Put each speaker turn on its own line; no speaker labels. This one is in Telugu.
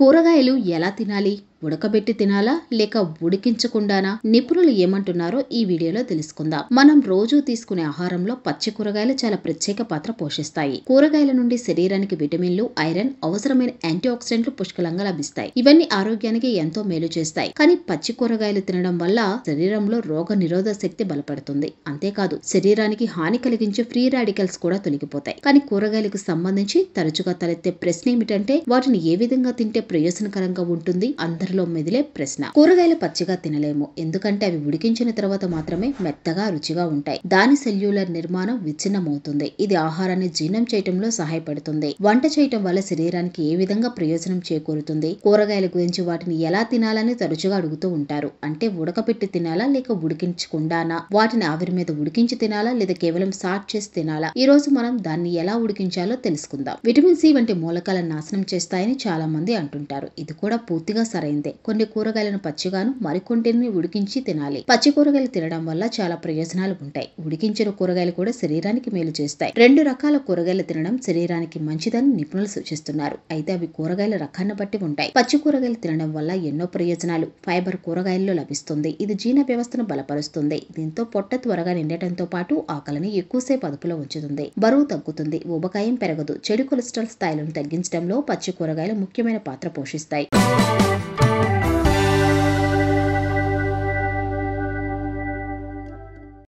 కూరగాయలు ఎలా తినాలి ఉడకబెట్టి తినాలా లేక ఉడికించకుండానా నిపుణులు ఏమంటున్నారో ఈ వీడియోలో తెలుసుకుందాం మనం రోజు తీసుకునే ఆహారంలో పచ్చి కూరగాయలు చాలా ప్రత్యేక పాత్ర పోషిస్తాయి కూరగాయల నుండి శరీరానికి విటమిన్లు ఐరన్ అవసరమైన యాంటీ ఆక్సిడెంట్లు పుష్కలంగా లభిస్తాయి ఇవన్నీ ఆరోగ్యానికి ఎంతో మేలు చేస్తాయి కానీ పచ్చి కూరగాయలు తినడం వల్ల శరీరంలో రోగ నిరోధక శక్తి బలపడుతుంది అంతేకాదు శరీరానికి హాని కలిగించే ఫ్రీ రాడికల్స్ కూడా తొలగిపోతాయి కానీ కూరగాయలకు సంబంధించి తరచుగా తలెత్తే ప్రశ్న ఏమిటంటే వాటిని ఏ విధంగా తింటే ప్రయోజనకరంగా ఉంటుంది అందరిలో మెదిలే ప్రశ్న కూరగాయలు పచ్చిగా తినలేము ఎందుకంటే అవి ఉడికించిన తర్వాత మాత్రమే మెత్తగా రుచిగా ఉంటాయి దాని సెల్యులర్ నిర్మాణం విచ్ఛిన్నమవుతుంది ఇది ఆహారాన్ని జీర్ణం చేయటంలో సహాయపడుతుంది వంట చేయటం వల్ల శరీరానికి ఏ విధంగా ప్రయోజనం చేకూరుతుంది కూరగాయల గురించి వాటిని ఎలా తినాలని తరచుగా అడుగుతూ ఉంటారు అంటే ఉడకపెట్టి తినాలా లేక ఉడికించకుండానా వాటిని ఆవిరి మీద ఉడికించి తినాలా లేదా కేవలం సాట్ చేసి తినాలా ఈ రోజు మనం దాన్ని ఎలా ఉడికించాలో తెలుసుకుందాం విటమిన్ సి వంటి మూలకాలను నాశనం చేస్తాయని చాలా మంది అంటుంటారు ఇది కూడా పూర్తిగా సరైందే కొన్ని కూరగాయలను పచ్చిగాను మరికొంటిని ఉడికించి తినాలి పచ్చి కూరగాయలు తినడం వల్ల చాలా ప్రయోజనాలు ఉంటాయి ఉడికించిన కూరగాయలు కూడా శరీరానికి మేలు చేస్తాయి రెండు రకాల కూరగాయలు తినడం శరీరానికి మంచిదని నిపుణులు సూచిస్తున్నారు అయితే అవి కూరగాయల రకాన్ని బట్టి ఉంటాయి పచ్చి కూరగాయలు తినడం వల్ల ఎన్నో ప్రయోజనాలు ఫైబర్ కూరగాయల్లో లభిస్తుంది ఇది జీర్ణ వ్యవస్థను బలపరుస్తుంది దీంతో పొట్ట త్వరగా నిండటంతో పాటు ఆకలిని ఎక్కువసేపు అదుపులో ఉంచుతుంది బరువు తగ్గుతుంది ఊబకాయం పెరగదు చెడు కొలెస్ట్రాల్ స్థాయిలను తగ్గించడంలో పచ్చి కూరగాయలు ముఖ్యమైన పాత్ర పోషిస్తాయి